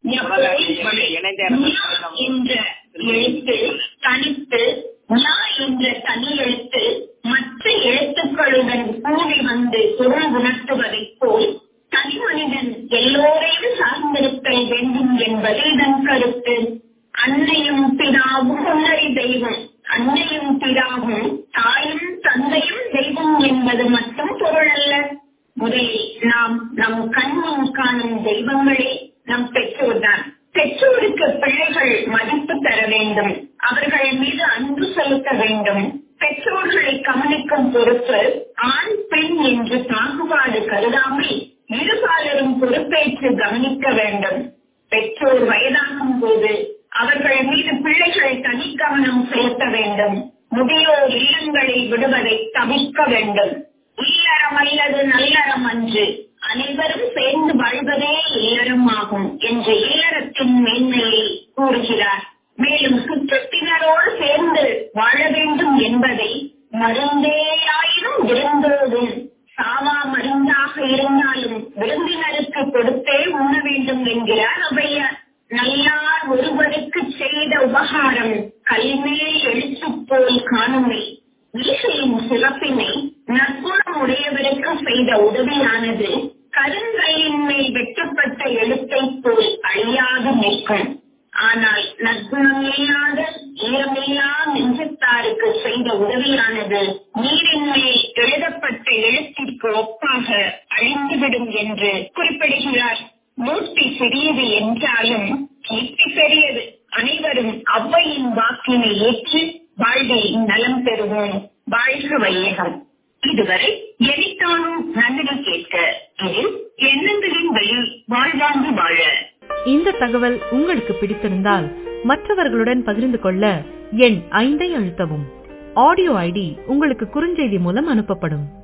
என்ற எழுத்து தனித்து ஞா என்ற தனி எழுத்து மற்ற எழுத்துக்களுடன் கூடி வந்து பொருள் உணர்த்துவதைப் போல் தனி மனிதன் எல்லோரையும் சார்ந்திருத்தல் வேண்டும் என்பது இதன் கருத்து அன்னையும் பிதாவும் முன்னறி தெய்வம் அன்னையும் பிதாவும் தாயும் தந்தையும் தெய்வம் என்பது மட்டும் பொருள் அல்ல முதலில் நாம் நம் கண்முன் காணும் தெய்வங்களே நம் பெற்றோர்தான் பெற்றோருக்கு பிள்ளைகள் மதிப்பு தர வேண்டும் அவர்கள் மீது அன்பு செலுத்த வேண்டும் பெற்றோர்களை கவனிக்கும் பொறுப்பு ஆண் பெண் என்று பாகுபாடு கருதாமல் இருபாலரும் பொறுப்பேற்று கவனிக்க வேண்டும் பெற்றோர் வயதாகும் போது அவர்கள் மீது பிள்ளைகள் தனி கவனம் செலுத்த வேண்டும் முதியோர் இல்லங்களை விடுவதை தவிர்க்க வேண்டும் இல்லறம் அல்லது நல்லறம் அன்று அனைவரும் சேர்ந்து வாழ்வதே இல்லறம் ஆகும் என்ற இல்லறத்தின் மேன்மையை கூறுகிறார் மேலும் சுற்றத்தினரோடு சேர்ந்து வாழ வேண்டும் என்பதை மருந்தேயாயினும் விருந்தோடும் சாவா மருந்தாக இருந்தாலும் விருந்தினருக்கு கொடுத்தே உண்ண வேண்டும் என்கிறார் ஔவையார் நல்லார் ஒருவருக்கு செய்த உபகாரம் கல்மேல் எழுத்து போல் காணுமே ஈசையின் சிறப்பினை நற்குணம் உடையவருக்கு செய்த உதவியானது கருங்கல்லின் மேல் வெட்டப்பட்ட எழுத்தை போல் அழியாது நிற்கும் ஆனால் நற்குணம் இல்லாத ஈரமில்லா நெஞ்சத்தாருக்கு செய்த உதவியானது நீரின் மேல் எழுதப்பட்ட எழுத்திற்கு ஒப்பாக அழிந்துவிடும் என்று குறிப்பிடுகிறார் மூர்த்தி சிறியது என்றாலும் கீர்த்தி பெரியது அனைவரும் அவ்வையின் வாக்கினை ஏற்று வாழ்வில் நலம் பெறுவோம் வாழ்க வையகம் இதுவரை எனித்தானும் நன்றிகள் கேட்க இதில் எண்ணங்களின் வழி வாழ்வாங்கு வாழ இந்த தகவல் உங்களுக்கு பிடித்திருந்தால் மற்றவர்களுடன் பகிர்ந்து கொள்ள எண் ஐந்தை அழுத்தவும் ஆடியோ ஐடி உங்களுக்கு குறுஞ்செய்தி மூலம் அனுப்பப்படும்